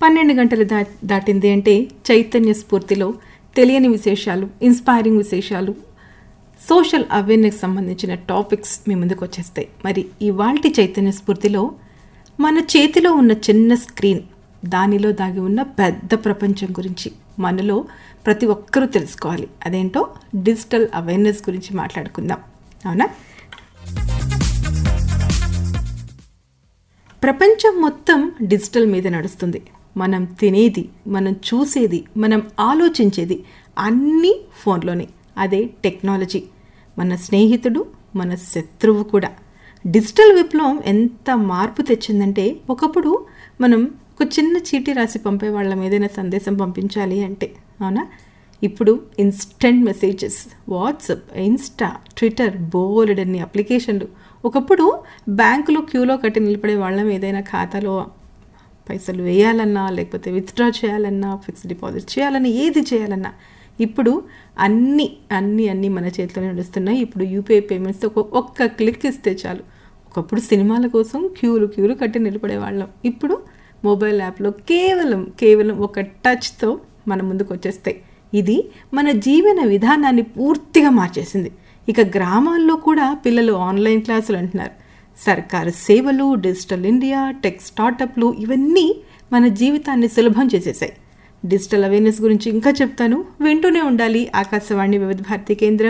పన్నెండు గంటలు దా దాటింది అంటే చైతన్య స్ఫూర్తిలో తెలియని విశేషాలు ఇన్స్పైరింగ్ విశేషాలు సోషల్ అవేర్నెస్ సంబంధించిన టాపిక్స్ మీ ముందుకు వచ్చేస్తాయి మరి ఇవాల్టి చైతన్య స్ఫూర్తిలో మన చేతిలో ఉన్న చిన్న స్క్రీన్ దానిలో దాగి ఉన్న పెద్ద ప్రపంచం గురించి మనలో ప్రతి ఒక్కరూ తెలుసుకోవాలి అదేంటో డిజిటల్ అవేర్నెస్ గురించి మాట్లాడుకుందాం అవునా ప్రపంచం మొత్తం డిజిటల్ మీద నడుస్తుంది మనం తినేది మనం చూసేది మనం ఆలోచించేది అన్నీ ఫోన్లోనే అదే టెక్నాలజీ మన స్నేహితుడు మన శత్రువు కూడా డిజిటల్ విప్లవం ఎంత మార్పు తెచ్చిందంటే ఒకప్పుడు మనం ఒక చిన్న చీటీ రాసి పంపే వాళ్ళం ఏదైనా సందేశం పంపించాలి అంటే అవునా ఇప్పుడు instant messages WhatsApp Insta Twitter బోలెడన్ని అప్లికేషన్లు ఒకప్పుడు బ్యాంకులో క్యూలో కట్టి నిలబడే వాళ్ళం ఏదైనా ఖాతాలో పైసలు వేయాలన్నా లేకపోతే విత్డ్రా చేయాలన్నా ఫిక్స్డ్ డిపాజిట్ చేయాలన్నా ఏది చేయాలన్నా ఇప్పుడు అన్నీ అన్నీ అన్నీ మన చేతిలోనే నడుస్తున్నాయి ఇప్పుడు యూపీఐ పేమెంట్స్ ఒక ఒక్క క్లిక్ ఇస్తే చాలు ఒకప్పుడు సినిమాల కోసం క్యూలు క్యూలు కట్టి నిలబడే వాళ్ళం ఇప్పుడు మొబైల్ యాప్లో కేవలం కేవలం ఒక టచ్తో మన ముందుకు వచ్చేస్తాయి ఇది మన జీవన విధానాన్ని పూర్తిగా మార్చేసింది ఇక గ్రామాల్లో కూడా పిల్లలు ఆన్లైన్ క్లాసులు అంటున్నారు సర్కారు సేవలు డిజిటల్ ఇండియా టెక్ స్టార్టప్లు ఇవన్నీ మన జీవితాన్ని సులభం చేసేసాయి డిజిటల్ అవేర్నెస్ గురించి ఇంకా చెప్తాను వింటూనే ఉండాలి ఆకాశవాణి వివిధ భారతి కేంద్రం